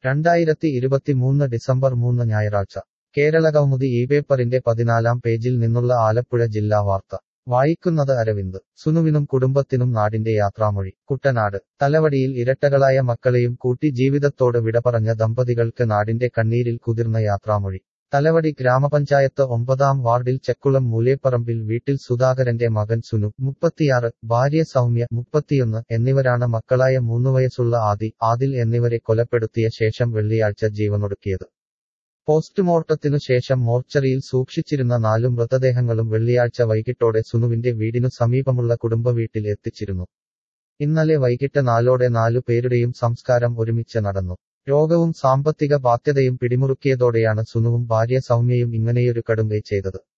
രണ്ടായിരത്തി ഇരുപത്തിമൂന്ന് ഡിസംബർ മൂന്ന് ഞായറാഴ്ച കേരളകൗമുദി ഈ പേപ്പറിന്റെ പതിനാലാം പേജിൽ നിന്നുള്ള ആലപ്പുഴ ജില്ലാ വാർത്ത വായിക്കുന്നത് അരവിന്ദ് സുനുവിനും കുടുംബത്തിനും നാടിന്റെ യാത്രാമൊഴി കുട്ടനാട് തലവടിയിൽ ഇരട്ടകളായ മക്കളെയും കൂട്ടി ജീവിതത്തോട് വിട പറഞ്ഞ ദമ്പതികൾക്ക് നാടിന്റെ കണ്ണീരിൽ കുതിർന്ന യാത്രാമൊഴി തലവടി ഗ്രാമപഞ്ചായത്ത് ഒമ്പതാം വാർഡിൽ ചെക്കുളം മൂലേപ്പറമ്പിൽ വീട്ടിൽ സുധാകരന്റെ മകൻ സുനു മുപ്പത്തിയാറ് ഭാര്യ സൗമ്യ മുപ്പത്തിയൊന്ന് എന്നിവരാണ് മക്കളായ മൂന്നുവയസ്സുള്ള ആദി ആദിൽ എന്നിവരെ കൊലപ്പെടുത്തിയ ശേഷം വെള്ളിയാഴ്ച ജീവനൊടുക്കിയത് പോസ്റ്റ്മോർട്ടത്തിനു ശേഷം മോർച്ചറിയിൽ സൂക്ഷിച്ചിരുന്ന നാലു മൃതദേഹങ്ങളും വെള്ളിയാഴ്ച വൈകിട്ടോടെ സുനുവിന്റെ വീടിനു സമീപമുള്ള കുടുംബവീട്ടിൽ എത്തിച്ചിരുന്നു ഇന്നലെ വൈകിട്ട് നാലോടെ നാലു പേരുടെയും സംസ്കാരം ഒരുമിച്ച് നടന്നു രോഗവും സാമ്പത്തിക ബാധ്യതയും പിടിമുറുക്കിയതോടെയാണ് സുനുവും ഭാര്യ സൗമ്യയും ഇങ്ങനെയൊരു കടുങ്കൈ ചെയ്തത്